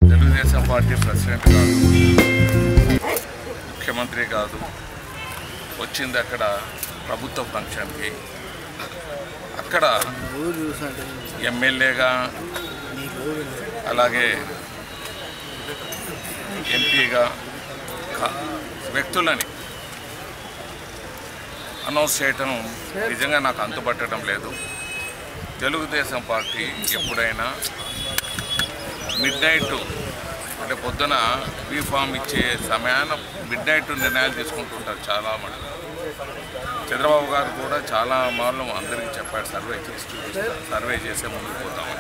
Telugu Desam party president కాదు ముఖ్యమంత్రి కాదు వచ్చింది అక్కడ ప్రభుత్వ ఫంక్షన్కి అక్కడ ఎమ్మెల్యేగా అలాగే ఎంపీగా కా- వ్యక్తులని అనౌన్స్ చేయటం నిజంగా నాకు అంతుపట్టడం లేదు తెలుగుదేశం పార్టీ ఎప్పుడైనా మిడ్ నైట్ అంటే పొద్దున బీఫామ్ ఇచ్చే సమయాన మిడ్ నైట్ నిర్ణయాలు తీసుకుంటుంటారు చాలా మంది చంద్రబాబు గారు కూడా చాలా మార్లు అందరికీ చెప్పాడు సర్వే చేసి చూపిస్తారు సర్వే చేసే ముందుకు పోతామని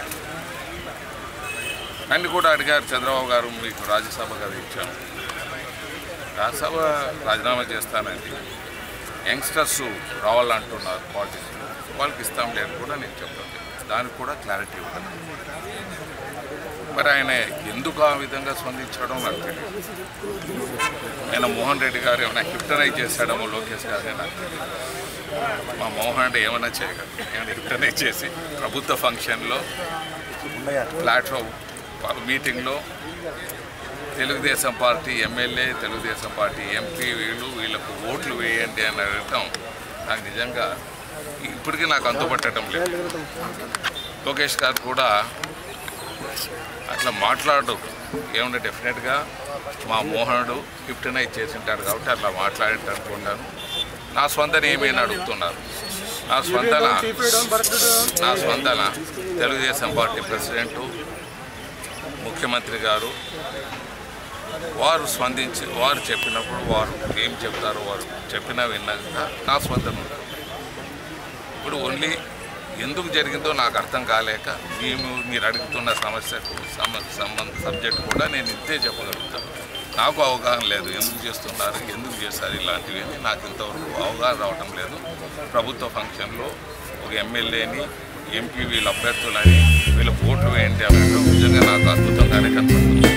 నన్ను కూడా అడిగారు చంద్రబాబు గారు మీకు రాజ్యసభ కదా ఇచ్చాం రాజ్యసభ రాజీనామా చేస్తానండి యంగ్స్టర్స్ రావాలంటున్నారు పాలిటిక్స్ వాళ్ళకి ఇస్తాం లేదు కూడా నేను చెప్పాను దానికి కూడా క్లారిటీ ఇవ్వడం మరి ఆయన ఎందుకు ఆ విధంగా స్పందించడం నాకు తెలియదు ఆయన మోహన్ రెడ్డి గారు ఏమైనా హిప్టనైజ్ చేశాడేమో లోకేష్ గారు నాకు తెలియదు మా మోహన్ రెడ్డి ఏమైనా చేయగలరు ఏమైనా హిప్టనైజ్ చేసి ప్రభుత్వ ఫంక్షన్లో ప్లాట్ఫామ్ మీటింగ్లో Telugu Desam party MLA Telugu Desam party MP వీళ్ళు వీళ్ళకు ఓట్లు వేయండి అని అడగటం నాకు నిజంగా ఇప్పటికీ నాకు అంతుపట్టడం లేదు లోకేష్ గారు కూడా అట్లా మాట్లాడు ఏమన్నా డెఫినెట్గా మా మోహనుడు ఫిఫ్టీనైజ్ చేసింటాడు కాబట్టి అట్లా మాట్లాడేట అనుకుంటాను నా స్వంతన ఏమైనా అడుగుతున్నారు నా స్వంతన నా స్వంతన తెలుగుదేశం పార్టీ ప్రెసిడెంటు ముఖ్యమంత్రి గారు వారు స్పందించి వారు చెప్పినప్పుడు వారు ఏం చెప్తారో వారు చెప్పినా విన్నాక నా స్వంతం ఉంటుంది. ఇప్పుడు ఓన్లీ ఎందుకు జరిగిందో నాకు అర్థం కాలేక మేము మీరు అడుగుతున్న సమస్యకు సమ సంబంధ సబ్జెక్ట్ కూడా నేను ఇంతే చెప్పగలుగుతాను నాకు అవగాహన లేదు ఎందుకు చేస్తున్నారు ఎందుకు చేస్తారు ఇలాంటివి అని నాకు ఇంతవరకు అవగాహన రావటం లేదు ప్రభుత్వ ఫంక్షన్లో ఒక ఎమ్మెల్యేని ఎంపీ వీళ్ళ అభ్యర్థులని వీళ్ళ ఓట్లు వేయండి అనడం నిజంగా నాకు అద్భుతంగానే కనపడుతుంది